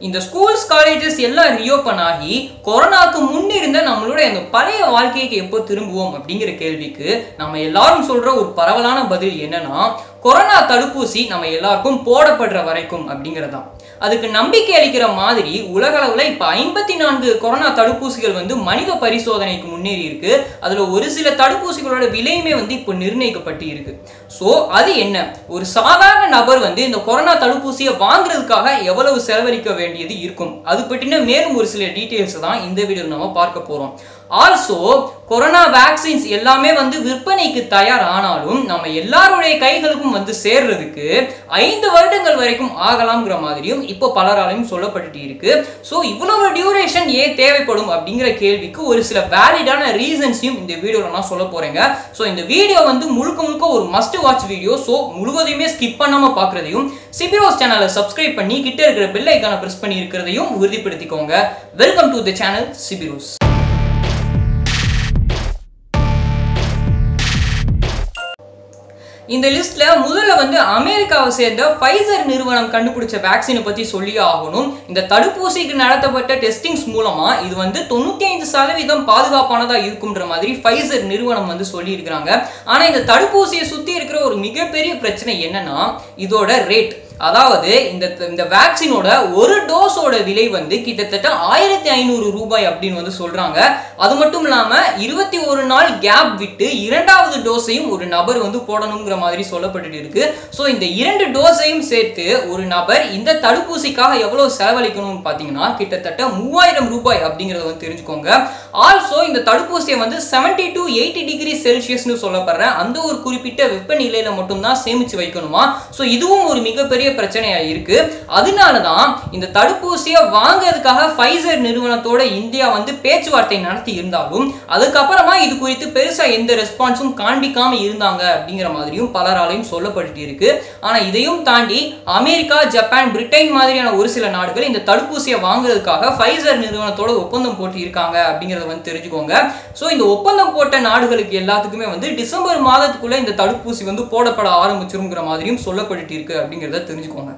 இந்த schools colleges எல்லாம் reopen ஆகி கொரோனாக்கு முன்னிருந்த நம்மளுடைய அந்த பழைய வாழ்க்கைக்கு எப்போ திரும்புவோம் அப்படிங்கிற கேள்விக்கு நம்ம எல்லாரும் சொல்ற ஒரு பரவலான பதில் என்னன்னா கொரோனா தடுப்பூசி நம்ம எல்லாருக்கும் போடப்படுற வரைக்கும் அப்படிங்கிறதான் அதுக்கு நம்பிக்கை அளிக்கிற மாதிரி உலகளவில் இப்போ ஐம்பத்தி நான்கு கொரோனா தடுப்பூசிகள் வந்து மனித பரிசோதனைக்கு முன்னேறி இருக்கு அதுல ஒரு சில தடுப்பூசிகளோட விலையுமே வந்து இப்போ நிர்ணயிக்கப்பட்டு இருக்கு ஸோ அது என்ன ஒரு சாதாரண நபர் வந்து இந்த கொரோனா தடுப்பூசியை வாங்குறதுக்காக எவ்வளவு செலவழிக்க வேண்டியது இருக்கும் அது பற்றின மேலும் ஒரு சில டீட்டெயில்ஸ் தான் இந்த வீடியோவில் நம்ம பார்க்க போறோம் ஆல்சோ கொரோனா வேக்சின்ஸ் எல்லாமே வந்து விற்பனைக்கு தயார் ஆனாலும் நம்ம எல்லாருடைய கைகளுக்கும் வந்து சேர்றதுக்கு ஐந்து வருடங்கள் வரைக்கும் ஆகலாம்ங்கிற மாதிரியும் இப்போ பலராலையும் சொல்லப்பட்டுட்டு இருக்கு ஸோ இவ்வளவு டியூரேஷன் ஏன் தேவைப்படும் அப்படிங்கிற கேள்விக்கு ஒரு சில வேலிடான ரீசன்ஸையும் இந்த வீடியோவில் நான் சொல்ல போறேங்க ஸோ இந்த வீடியோ வந்து முழுக்க முழுக்க ஒரு மஸ்ட் வாட்ச் வீடியோ ஸோ முழுவதையுமே ஸ்கிப் பண்ணாம பார்க்குறதையும் சிபிரோஸ் சேனலை சப்ஸ்கிரைப் பண்ணி கிட்ட இருக்கிற பெல் ஐக்கானை ப்ரெஸ் பண்ணி இருக்கிறதையும் உறுதிப்படுத்திக்கோங்க வெல்கம் டு த சேனல் சிபிரோஸ் இந்த லிஸ்ட்ல முதல்ல வந்து அமெரிக்காவை சேர்ந்த ஃபைசர் நிறுவனம் கண்டுபிடிச்ச வேக்சினை பத்தி சொல்லி ஆகணும் இந்த தடுப்பூசிக்கு நடத்தப்பட்ட டெஸ்டிங்ஸ் மூலமா இது வந்து தொண்ணூத்தி ஐந்து சதவீதம் பாதுகாப்பானதா இருக்கும்ன்ற மாதிரி ஃபைசர் நிறுவனம் வந்து சொல்லியிருக்கிறாங்க ஆனா இந்த தடுப்பூசியை சுத்தி இருக்கிற ஒரு மிகப்பெரிய பிரச்சனை என்னன்னா இதோட ரேட் அதாவது இந்த இந்த வேக்சினோட ஒரு டோஸோட விலை வந்து கிட்டத்தட்ட ஆயிரத்தி ஐநூறு ரூபாய் அப்படின்னு வந்து சொல்றாங்க அது மட்டும் இல்லாம இருபத்தி ஒரு நாள் கேப் விட்டு இரண்டாவது டோஸையும் ஒரு நபர் வந்து போடணுங்கிற மாதிரி சொல்லப்பட்டு இருக்கு ஸோ இந்த இரண்டு டோஸையும் சேர்த்து ஒரு நபர் இந்த தடுப்பூசிக்காக எவ்வளவு செலவழிக்கணும்னு பார்த்தீங்கன்னா கிட்டத்தட்ட மூவாயிரம் ரூபாய் அப்படிங்கிறத வந்து தெரிஞ்சுக்கோங்க ஆல்சோ இந்த தடுப்பூசியை வந்து செவன்டி டு எயிட்டி டிகிரி செல்சியஸ்னு சொல்லப்படுற அந்த ஒரு குறிப்பிட்ட வெப்பநிலையில மட்டும்தான் சேமிச்சு வைக்கணுமா ஸோ இதுவும் ஒரு மிகப்பெரிய பிரச்சனையா இருக்கு அதனால தான் இந்த தடுப்பூசியை வாங்குறதுக்காக ஃபைசர் நிறுவனத்தோட இந்தியா வந்து பேச்சுவார்த்தை நடத்தி இருந்தாலும் அதுக்கப்புறமா இது குறித்து பெருசா எந்த ரெஸ்பான்ஸும் காண்பிக்காம இருந்தாங்க அப்படிங்கிற மாதிரியும் பலராலையும் சொல்லப்பட்டு இருக்கு ஆனா இதையும் தாண்டி அமெரிக்கா ஜப்பான் பிரிட்டன் மாதிரியான ஒரு சில நாடுகள் இந்த தடுப்பூசியை வாங்குறதுக்காக ஃபைசர் நிறுவனத்தோட ஒப்பந்தம் போட்டு இருக்காங்க அப்படிங்கிறத வந்து தெரிஞ்சுக்கோங்க ஸோ இந்த ஒப்பந்தம் போட்ட நாடுகளுக்கு எல்லாத்துக்குமே வந்து டிசம்பர் மாதத்துக்குள்ள இந்த தடுப்பூசி வந்து போடப்பட ஆரம்பிச்சிருங்கிற மாதிரியும் சொல்லப்பட்டு இருக்கு அப்படிங்கிறத தெரிஞ்சுக்கோங்க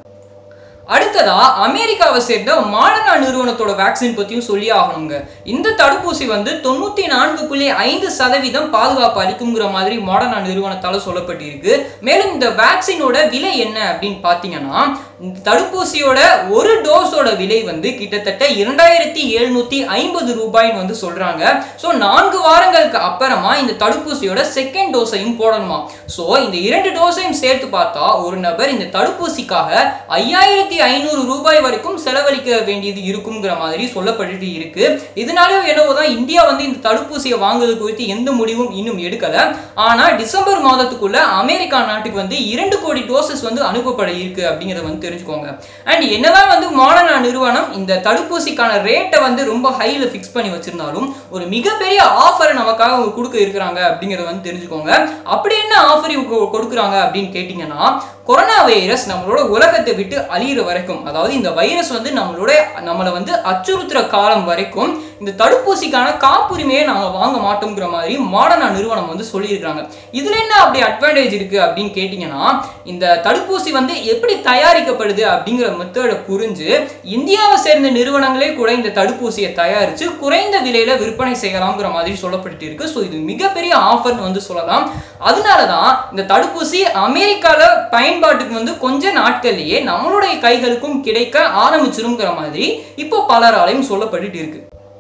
அடுத்ததா அமெரிக்காவை சேர்ந்த மாடர்னா நிறுவனத்தோட வேக்சின் பத்தியும் சொல்லி ஆகணுங்க இந்த தடுப்பூசி வந்து தொண்ணூத்தி நான்கு புள்ளி ஐந்து சதவீதம் பாதுகாப்பு அளிக்குங்கிற மாதிரி மாடர்னா நிறுவனத்தால சொல்லப்பட்டிருக்கு மேலும் இந்த வேக்சினோட விலை என்ன அப்படின்னு பாத்தீங்கன்னா இந்த தடுப்பூசியோட ஒரு டோஸோட விலை வந்து கிட்டத்தட்ட இரண்டாயிரத்தி எழுநூத்தி ஐம்பது ரூபாய்னு வந்து சொல்றாங்க ஸோ நான்கு வாரங்களுக்கு அப்புறமா இந்த தடுப்பூசியோட செகண்ட் டோஸையும் போடணுமா ஸோ இந்த இரண்டு டோஸையும் சேர்த்து பார்த்தா ஒரு நபர் இந்த தடுப்பூசிக்காக ஐயாயிரத்தி ஐநூறு ரூபாய் வரைக்கும் செலவழிக்க வேண்டியது இருக்குங்கிற மாதிரி சொல்லப்பட்டு இருக்கு இதனாலேயும் என்னவோதான் இந்தியா வந்து இந்த தடுப்பூசியை வாங்குவது குறித்து எந்த முடிவும் இன்னும் எடுக்கல ஆனா டிசம்பர் மாதத்துக்குள்ள அமெரிக்கா நாட்டுக்கு வந்து இரண்டு கோடி டோசஸ் வந்து அனுப்பப்பட இருக்கு அப்படிங்கிறத வந்து தெரிஞ்சுக்கோங்க அண்ட் என்னதான் வந்து மாடர்னா நிறுவனம் இந்த தடுப்பூசிக்கான ரேட்டை வந்து ரொம்ப ஹைல ஃபிக்ஸ் பண்ணி வச்சிருந்தாலும் ஒரு மிகப்பெரிய ஆஃபரை நமக்காக அவங்க கொடுக்க இருக்கிறாங்க அப்படிங்கிறத வந்து தெரிஞ்சுக்கோங்க அப்படி என்ன ஆஃபர் இவங்க கொடுக்குறாங்க அப்படின்னு கேட்டிங்கன்னா கொரோனா வைரஸ் நம்மளோட உலகத்தை விட்டு அழியிற வரைக்கும் அதாவது இந்த வைரஸ் வந்து நம்மளோட நம்மளை வந்து அச்சுறுத்துற காலம் வரைக்கும் இந்த தடுப்பூசிக்கான காப்புரிமையை நாங்கள் வாங்க மாட்டோங்கிற மாதிரி மாடர்னா நிறுவனம் வந்து சொல்லியிருக்காங்க இதுல என்ன அப்படி அட்வான்டேஜ் இருக்கு அப்படின்னு கேட்டிங்கன்னா இந்த தடுப்பூசி வந்து எப்படி தயாரிக்கப்படுது அப்படிங்கிற மெத்தடை புரிஞ்சு இந்தியாவை சேர்ந்த நிறுவனங்களே கூட இந்த தடுப்பூசியை தயாரித்து குறைந்த விலையில விற்பனை செய்யலாம்ங்கிற மாதிரி சொல்லப்பட்டு இருக்கு ஸோ இது மிகப்பெரிய ஆஃபர்னு வந்து சொல்லலாம் அதனால தான் இந்த தடுப்பூசி அமெரிக்கால பயன்பாட்டுக்கு வந்து கொஞ்ச நாட்கள்லயே நம்மளுடைய கைகளுக்கும் கிடைக்க ஆரம்பிச்சிருங்கிற மாதிரி இப்போ பலராலையும் சொல்லப்பட்டுட்டு இருக்கு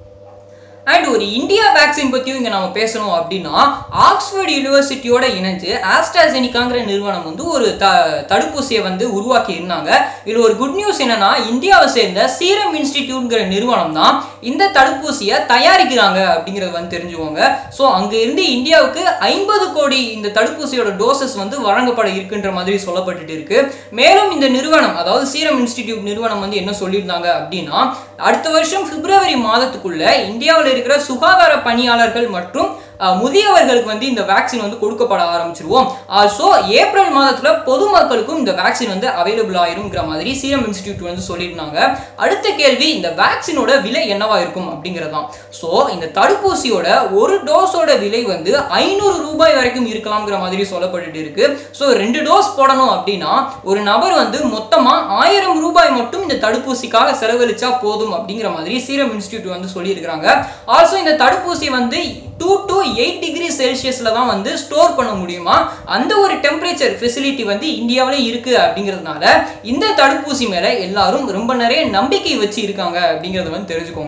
அண்ட் ஒரு இந்தியா வேக்சின் பற்றியும் இங்கே நம்ம பேசணும் அப்படின்னா ஆக்ஸ்ஃபோர்ட் யூனிவர்சிட்டியோட இணைஞ்சு ஆஸ்ட்ராசெனிக்காங்கிற நிறுவனம் வந்து ஒரு த தடுப்பூசியை வந்து உருவாக்கி இருந்தாங்க இதில் ஒரு குட் நியூஸ் என்னன்னா இந்தியாவை சேர்ந்த சீரம் இன்ஸ்டிடியூட்ங்கிற நிறுவனம் தான் இந்த தடுப்பூசியை தயாரிக்கிறாங்க அப்படிங்கிறது வந்து தெரிஞ்சுக்கோங்க ஸோ அங்கே இருந்து இந்தியாவுக்கு ஐம்பது கோடி இந்த தடுப்பூசியோட டோசஸ் வந்து வழங்கப்பட இருக்குன்ற மாதிரி சொல்லப்பட்டுட்டு இருக்கு மேலும் இந்த நிறுவனம் அதாவது சீரம் இன்ஸ்டிடியூட் நிறுவனம் வந்து என்ன சொல்லியிருந்தாங்க அப்படின்னா அடுத்த வருஷம் பிப்ரவரி மாதத்துக்குள்ள இந்தியாவில் இருக்கிற சுகாதார பணியாளர்கள் மற்றும் அஹ், முதியவர்களுக்கு வந்து இந்த வேக்சின் வந்து கொடுக்கப்பட ஆரம்பிச்சிருவோம் ஆல்சோ ஏப்ரல் மாதத்துல பொதுமக்களுக்கும் இந்த வேக்சின் வந்து அவைலபிள் ஆயிருங்கிற மாதிரி சீரம் இன்ஸ்டிடியூட் வந்து சொல்லியிருந்தாங்க அடுத்த கேள்வி இந்த வேக்சினோட விலை என்னவா இருக்கும் அப்படிங்கிறதான் ஸோ இந்த தடுப்பூசியோட ஒரு டோஸோட விலை வந்து ஐநூறு ரூபாய் வரைக்கும் இருக்கலாம்ங்கிற மாதிரி சொல்லப்பட்டுட்டு இருக்கு ஸோ ரெண்டு டோஸ் போடணும் அப்படின்னா ஒரு நபர் வந்து மொத்தமா ஆயிரம் ரூபாய் மட்டும் இந்த தடுப்பூசிக்காக செலவழிச்சா போதும் அப்படிங்கிற மாதிரி சீரம் இன்ஸ்டியூட் வந்து சொல்லியிருக்கிறாங்க ஆல்சோ இந்த தடுப்பூசி வந்து டூ டு எயிட் டிகிரி செல்சியஸில் தான் வந்து ஸ்டோர் பண்ண முடியுமா அந்த ஒரு டெம்பரேச்சர் ஃபெசிலிட்டி வந்து இந்தியாவிலே இருக்கு அப்படிங்கிறதுனால இந்த தடுப்பூசி மேலே எல்லாரும் ரொம்ப நிறைய நம்பிக்கை வச்சு இருக்காங்க அப்படிங்கிறத வந்து தெரிஞ்சுக்கோங்க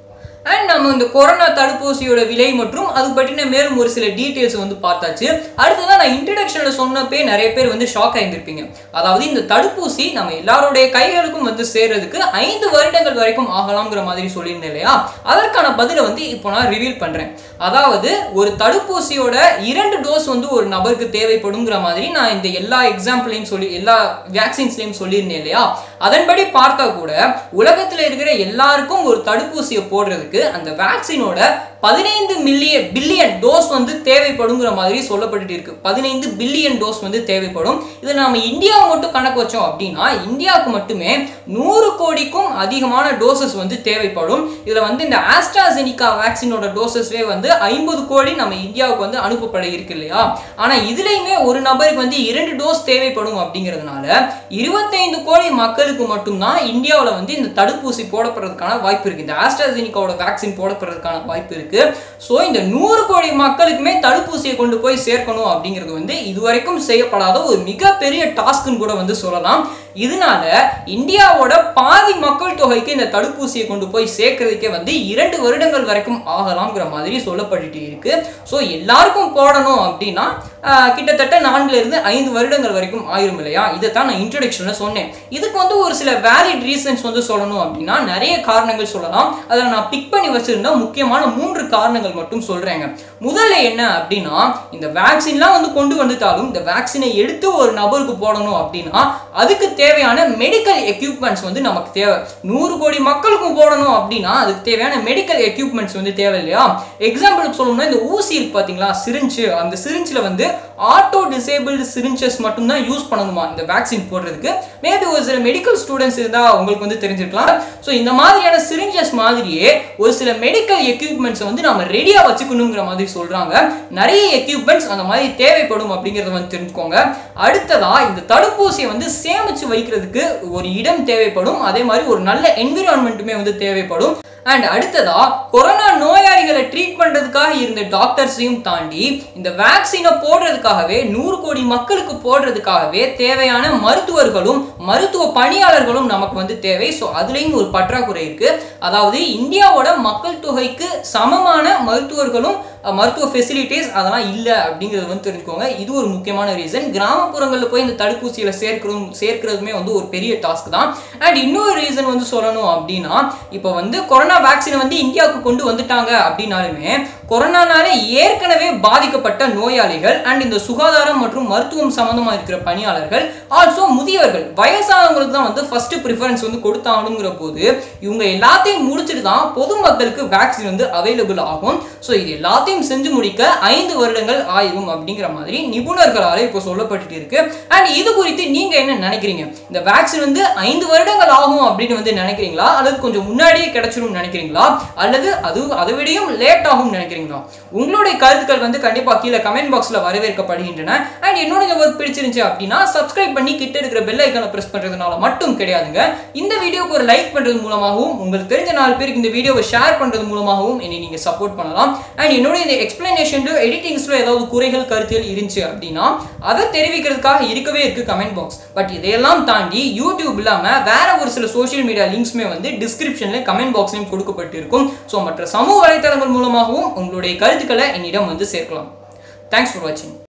அண்ட் நம்ம இந்த கொரோனா தடுப்பூசியோட விலை மற்றும் அது பற்றின மேலும் ஒரு சில டீட்டெயில்ஸ் வந்து பார்த்தாச்சு அடுத்ததான் நான் இன்ட்ரடக்ஷனில் சொன்னப்பே நிறைய பேர் வந்து ஷாக் ஆயிருந்திருப்பீங்க அதாவது இந்த தடுப்பூசி நம்ம எல்லாருடைய கைகளுக்கும் வந்து சேர்றதுக்கு ஐந்து வருடங்கள் வரைக்கும் ஆகலாம்ங்கிற மாதிரி சொல்லியிருந்தேன் இல்லையா அதற்கான பதிலை வந்து இப்போ நான் ரிவீல் பண்ணுறேன் அதாவது ஒரு தடுப்பூசியோட இரண்டு டோஸ் வந்து ஒரு நபருக்கு தேவைப்படுங்கிற மாதிரி நான் இந்த எல்லா எக்ஸாம்பிளையும் சொல்லி எல்லா வேக்சின்ஸ்லையும் சொல்லியிருந்தேன் இல்லையா அதன்படி பார்த்தா கூட உலகத்தில் இருக்கிற எல்லாருக்கும் ஒரு தடுப்பூசியை போடுறதுக்கு அந்த வேக்சினோட பதினைந்து மில்லியன் பில்லியன் டோஸ் வந்து தேவைப்படுங்கிற மாதிரி சொல்லப்பட்டுட்டு இருக்கு பதினைந்து பில்லியன் டோஸ் வந்து தேவைப்படும் இதை நாம இந்தியாவை மட்டும் கணக்கு வச்சோம் அப்படின்னா இந்தியாவுக்கு மட்டுமே நூறு கோடிக்கும் அதிகமான டோசஸ் வந்து தேவைப்படும் இதில் வந்து இந்த ஆஸ்ட்ராசெனிகா வேக்சினோட டோசஸ்வே வந்து ஐம்பது கோடி நம்ம இந்தியாவுக்கு வந்து அனுப்பப்பட இருக்கு இல்லையா ஆனால் இதுலேயுமே ஒரு நபருக்கு வந்து இரண்டு டோஸ் தேவைப்படும் அப்படிங்கிறதுனால இருபத்தைந்து கோடி மக்களுக்கு மட்டும்தான் இந்தியாவில் வந்து இந்த தடுப்பூசி போடப்படுறதுக்கான வாய்ப்பு இருக்கு இந்த ஆஸ்ட்ராசெனிகாவோட வேக்சின் போடப்படுறதுக்கான வாய்ப்பு இருக்கு ஸோ இந்த நூறு கோடி மக்களுக்குமே தடுப்பூசியை கொண்டு போய் சேர்க்கணும் அப்படிங்கிறது வந்து இதுவரைக்கும் செய்யப்படாத ஒரு மிகப்பெரிய டாஸ்க்னு கூட வந்து சொல்லலாம் இதனால இந்தியாவோட பாதி மக்கள் தொகைக்கு இந்த தடுப்பூசியை கொண்டு போய் சேர்க்கறதுக்கே வந்து இரண்டு வருடங்கள் வரைக்கும் ஆகலாம்ங்கிற மாதிரி சொல்லப்பட்டுட்டு இருக்கு ஸோ எல்லாருக்கும் போடணும் அப்படின்னா ஆஹ், கிட்டத்தட்ட நான்குல இருந்து ஐந்து வருடங்கள் வரைக்கும் ஆயிரும் இல்லையா இதை தான் நான் இன்ட்ரடக்ஷன்ல சொன்னேன் இதுக்கு வந்து ஒரு சில வேலிட் ரீசன்ஸ் வந்து சொல்லணும் அப்படின்னா நிறைய காரணங்கள் சொல்லலாம் அதில் நான் பிக் பண்ணி வச்சிருந்த முக்கியமான மூன்று காரணங்கள் மட்டும் சொல்றேங்க முதல்ல என்ன அப்படின்னா இந்த வேக்சின்லாம் வந்து கொண்டு வந்துட்டாலும் இந்த வேக்சினை எடுத்து ஒரு நபருக்கு போடணும் அப்படின்னா அதுக்கு தேவையான மெடிக்கல் எக்யூப்மெண்ட்ஸ் வந்து நமக்கு தேவை நூறு கோடி மக்களுக்கும் போடணும் அப்படின்னா அதுக்கு தேவையான மெடிக்கல் எக்யூப்மெண்ட்ஸ் வந்து தேவை இல்லையா எக்ஸாம்பிளுக்கு சொல்லணும்னா இந்த ஊசி இருக்கு பார்த்தீங்களா சிரிஞ்சு அந்த சிரிஞ்சில் வந்து ஆட்டோ டிசேபிள்டு சிரிஞ்சஸ் மட்டும்தான் யூஸ் பண்ணணுமா இந்த வேக்சின் போடுறதுக்கு மேபி ஒரு சில மெடிக்கல் ஸ்டூடெண்ட்ஸ் இருந்தால் உங்களுக்கு வந்து தெரிஞ்சிருக்கலாம் ஸோ இந்த மாதிரியான சிரிஞ்சஸ் மாதிரியே ஒரு சில மெடிக்கல் எக்யூப்மெண்ட்ஸ் வந்து நம்ம ரெடியாக வச்சுக்கணுங்கிற மாதிரி சொல்கிறாங்க நிறைய எக்யூப்மெண்ட்ஸ் அந்த மாதிரி தேவைப்படும் அப்படிங்கிறத வந்து தெரிஞ்சுக்கோங்க அடுத்ததா இந்த தடுப்பூசியை வந்து சேமிச்சு வைக்கிறதுக்கு ஒரு இடம் தேவைப்படும் அதே மாதிரி ஒரு நல்ல என்விரான்மெண்ட்டுமே வந்து தேவைப்படும் அண்ட் அடுத்ததா கொரோனா நோயாளிகளை ட்ரீட் பண்றதுக்காக இருந்த டாக்டர்ஸையும் தாண்டி இந்த வேக்சினை போடுறதுக்காகவே நூறு கோடி மக்களுக்கு போடுறதுக்காகவே தேவையான மருத்துவர்களும் மருத்துவ பணியாளர்களும் நமக்கு வந்து தேவை ஸோ அதுலேயும் ஒரு பற்றாக்குறை இருக்கு அதாவது இந்தியாவோட மக்கள் தொகைக்கு சமமான மருத்துவர்களும் அஹ், மருத்துவ ஃபெசிலிட்டிஸ் அதெல்லாம் இல்லை அப்படிங்கிறது வந்து தெரிஞ்சுக்கோங்க இது ஒரு முக்கியமான ரீசன் கிராமப்புறங்களில் போய் இந்த தடுப்பூசியில் சேர்க்கிறதும் சேர்க்கிறதுமே வந்து ஒரு பெரிய டாஸ்க் தான் அண்ட் இன்னொரு ரீசன் வந்து சொல்லணும் அப்படின்னா இப்போ வந்து கொரோனா வேக்சினை வந்து இந்தியாவுக்கு கொண்டு வந்துட்டாங்க அப்படின்னாலுமே கொரோனானால ஏற்கனவே பாதிக்கப்பட்ட நோயாளிகள் அண்ட் இந்த சுகாதாரம் மற்றும் மருத்துவம் சம்பந்தமா இருக்கிற பணியாளர்கள் ஆல்சோ முதியவர்கள் வயசானவங்களுக்கு தான் வந்து ஃபர்ஸ்ட் ப்ரிஃபரன்ஸ் வந்து கொடுத்தாங்கங்கிற போது இவங்க எல்லாத்தையும் முடிச்சுட்டு தான் பொதுமக்களுக்கு வேக்சின் வந்து அவைலபிள் ஆகும் ஸோ இது எல்லாத்தையும் செஞ்சு முடிக்க ஐந்து வருடங்கள் ஆயிரும் அப்படிங்கிற மாதிரி நிபுணர்களால் இப்போ சொல்லப்பட்டுட்டு இருக்கு அண்ட் இது குறித்து நீங்க என்ன நினைக்கிறீங்க இந்த வேக்சின் வந்து ஐந்து வருடங்கள் ஆகும் அப்படின்னு வந்து நினைக்கிறீங்களா அல்லது கொஞ்சம் முன்னாடியே கிடைச்சிரும் நினைக்கிறீங்களா அல்லது அது அதை விடையும் லேட் ஆகும் நினைக்கிறீங்களா உங்களுடைய கருத்துக்கள் வந்து கண்டிப்பா கீழே கமெண்ட் பாக்ஸ்ல வரவேற்கப்படுகின்றன அண்ட் என்னோட இந்த ஒர்க் பிடிச்சிருந்துச்சு அப்படின்னா சப்ஸ்கிரைப் பண்ணி கிட்ட இருக்கிற பெல் ஐக்கனை பிரஸ் பண்றதுனால மட்டும் கிடையாதுங்க இந்த வீடியோக்கு ஒரு லைக் பண்றது மூலமாகவும் உங்களுக்கு தெரிஞ்ச நாலு பேருக்கு இந்த வீடியோவை ஷேர் பண்றது மூலமாகவும் என்னை நீங்க சப்போர்ட் பண்ணலாம் அண்ட் என்னோட இந்த எக்ஸ்பிளனேஷன் எடிட்டிங்ஸ்ல ஏதாவது குறைகள் கருத்துகள் இருந்துச்சு அப்படின்னா அதை தெரிவிக்கிறதுக்காக இருக்கவே இருக்கு கமெண்ட் பாக்ஸ் பட் இதையெல்லாம் தாண்டி யூடியூப் இல்லாம வேற ஒரு சில சோஷியல் மீடியா லிங்க்ஸ்மே வந்து டிஸ்கிரிப்ஷன்ல கமெண்ட் பாக்ஸ்லையும் கொடுக்கப்பட்டிருக்கும் ஸோ மற்ற சமூக வலைத்தளங்கள் மூலமாகவும் உங்களுடைய கருத்துக்களை என்னிடம் வந்து சேர்க்கலாம் தேங்க்ஸ் ஃபார் வாட்சிங்